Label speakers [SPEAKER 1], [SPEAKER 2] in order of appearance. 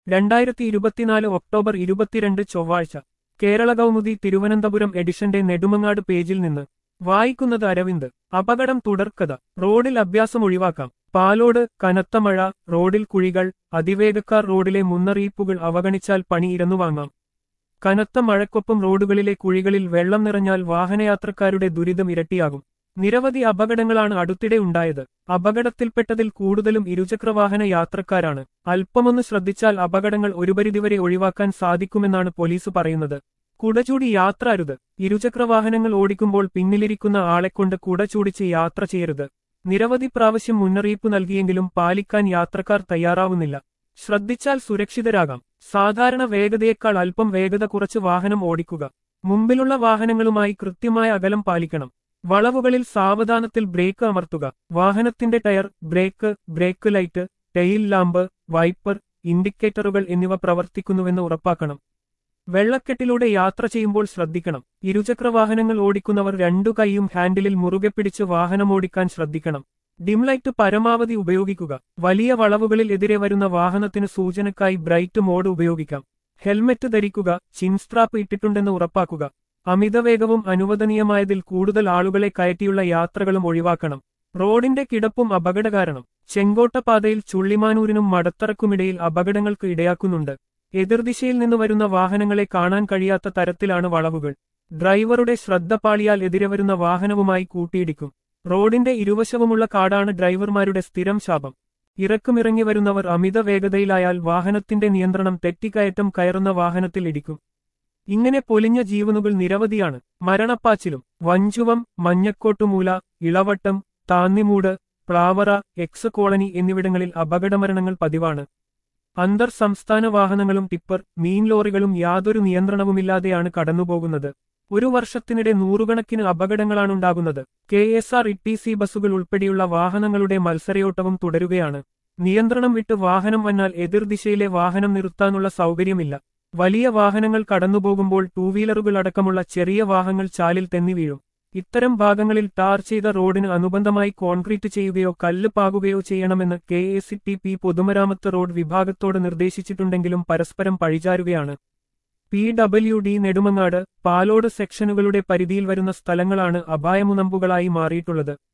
[SPEAKER 1] രണ്ടായിരത്തി ഇരുപത്തിനാല് ഒക്ടോബർ ഇരുപത്തിരണ്ട് ചൊവ്വാഴ്ച കേരള കൗമുദി തിരുവനന്തപുരം എഡിഷന്റെ നെടുമങ്ങാട് പേജിൽ നിന്ന് വായിക്കുന്നത് അരവിന്ദ് അപകടം തുടർക്കഥ റോഡിൽ അഭ്യാസം ഒഴിവാക്കാം പാലോട് കനത്ത മഴ റോഡിൽ കുഴികൾ അതിവേഗക്കാർ റോഡിലെ മുന്നറിയിപ്പുകൾ അവഗണിച്ചാൽ പണി ഇരന്നുവാങ്ങാം കനത്ത മഴക്കൊപ്പം റോഡുകളിലെ കുഴികളിൽ വെള്ളം നിറഞ്ഞാൽ വാഹനയാത്രക്കാരുടെ ദുരിതം ഇരട്ടിയാകും നിരവധി അപകടങ്ങളാണ് അടുത്തിടെ ഉണ്ടായത് അപകടത്തിൽപ്പെട്ടതിൽ കൂടുതലും ഇരുചക്രവാഹന യാത്രക്കാരാണ് അല്പമൊന്ന് ശ്രദ്ധിച്ചാൽ അപകടങ്ങൾ ഒരു പരിധിവരെ ഒഴിവാക്കാൻ സാധിക്കുമെന്നാണ് പോലീസ് പറയുന്നത് കുടചൂടി യാത്ര അരുത് ഇരുചക്രവാഹനങ്ങൾ ഓടിക്കുമ്പോൾ പിന്നിലിരിക്കുന്ന ആളെക്കൊണ്ട് കുട ചൂടിച്ച് യാത്ര ചെയ്യരുത് നിരവധി പ്രാവശ്യം മുന്നറിയിപ്പ് നൽകിയെങ്കിലും പാലിക്കാൻ യാത്രക്കാർ തയ്യാറാവുന്നില്ല ശ്രദ്ധിച്ചാൽ സുരക്ഷിതരാകാം സാധാരണ വേഗതയേക്കാൾ അല്പം വേഗത കുറച്ച് വാഹനം ഓടിക്കുക മുമ്പിലുള്ള വാഹനങ്ങളുമായി കൃത്യമായ അകലം പാലിക്കണം വളവുകളിൽ സാവധാനത്തിൽ ബ്രേക്ക് അമർത്തുക വാഹനത്തിന്റെ tyre brake brake light tail lamp wiper ഇൻഡിക്കേറ്ററുകൾ എന്നിവ പ്രവർത്തിക്കുന്നുവെന്ന് ഉറപ്പാക്കണം വെള്ളക്കെട്ടിലൂടെ യാത്ര ചെയ്യുമ്പോൾ ശ്രദ്ധിക്കണം ഇരുചക്രവാഹനങ്ങൾ ഓടിക്കുന്നവർ രണ്ടു കൈയും ഹാൻഡിലിൽ മുറുകെ പിടിച്ച് വാഹനമോടിക്കാൻ ശ്രദ്ധിക്കണം ഡിംലൈറ്റ് പരമാവധി ഉപയോഗിക്കുക വലിയ വളവുകളിൽ എതിരെ വരുന്ന വാഹനത്തിന് സൂചനക്കായി ബ്രൈറ്റ് മോഡ് ഉപയോഗിക്കാം ഹെൽമറ്റ് ധരിക്കുക ചിൻസ്ട്രാപ്പ് ഇട്ടിട്ടുണ്ടെന്ന് ഉറപ്പാക്കുക അമിതവേഗവും അനുവദനീയമായതിൽ കൂടുതൽ ആളുകളെ കയറ്റിയുള്ള യാത്രകളും ഒഴിവാക്കണം റോഡിന്റെ കിടപ്പും അപകടകാരണം ചെങ്കോട്ടപാതയിൽ ചുള്ളിമാനൂരിനും മടത്തറക്കുമിടയിൽ അപകടങ്ങൾക്ക് ഇടയാക്കുന്നുണ്ട് എതിർദിശയിൽ നിന്ന് വരുന്ന വാഹനങ്ങളെ കാണാൻ കഴിയാത്ത തരത്തിലാണ് വളവുകൾ ഡ്രൈവറുടെ ശ്രദ്ധ പാളിയാൽ എതിരെ വരുന്ന വാഹനവുമായി കൂട്ടിയിടിക്കും റോഡിന്റെ ഇരുവശവുമുള്ള കാടാണ് ഡ്രൈവർമാരുടെ സ്ഥിരം ശാപം ഇറക്കുമിറങ്ങി വരുന്നവർ അമിത വേഗതയിലായാൽ വാഹനത്തിന്റെ നിയന്ത്രണം തെറ്റിക്കയറ്റം കയറുന്ന വാഹനത്തിൽ ഇടിക്കും ഇങ്ങനെ പൊലിഞ്ഞ ജീവനുകൾ നിരവധിയാണ് മരണപ്പാച്ചിലും വഞ്ചുവം മഞ്ഞക്കോട്ടുമൂല ഇളവട്ടം താന്നിമൂട് പ്ലാവറ എക്സ് കോളനി എന്നിവിടങ്ങളിൽ അപകടമരണങ്ങൾ പതിവാണ് അന്തർ സംസ്ഥാന വാഹനങ്ങളും ടിപ്പർ മീൻ ലോറികളും യാതൊരു നിയന്ത്രണവുമില്ലാതെയാണ് കടന്നുപോകുന്നത് ഒരു വർഷത്തിനിടെ നൂറുകണക്കിന് അപകടങ്ങളാണുണ്ടാകുന്നത് K S R T C സി ബസ്സുകൾ ഉൾപ്പെടെയുള്ള വാഹനങ്ങളുടെ മത്സരയോട്ടവും തുടരുകയാണ് നിയന്ത്രണം വിട്ട് വാഹനം വന്നാൽ എതിർദിശയിലെ വാഹനം നിർത്താനുള്ള സൗകര്യമില്ല വലിയ വാഹനങ്ങൾ കടന്നുപോകുമ്പോൾ ടൂ വീലറുകൾ അടക്കമുള്ള ചെറിയ വാഹനങ്ങൾ ചാലിൽ തെന്നി വീഴും ഇത്തരം ഭാഗങ്ങളിൽ ടാർ ചെയ്ത റോഡിന് അനുബന്ധമായി കോൺക്രീറ്റ് ചെയ്യുകയോ കല്ല് പാകുകയോ ചെയ്യണമെന്ന് K A C T P പൊതുമരാമത്ത് റോഡ് വിഭാഗത്തോട് നിർദ്ദേശിച്ചിട്ടുണ്ടെങ്കിലും പരസ്പരം പഴിചാരുകയാണ് P W D Nedumangad Palode സെക്ഷനുകളുടെ പരിധിയിൽ വരുന്ന സ്ഥലങ്ങളാണ് അപായമുനമ്പുകളായി മാറിയിട്ടുള്ളത്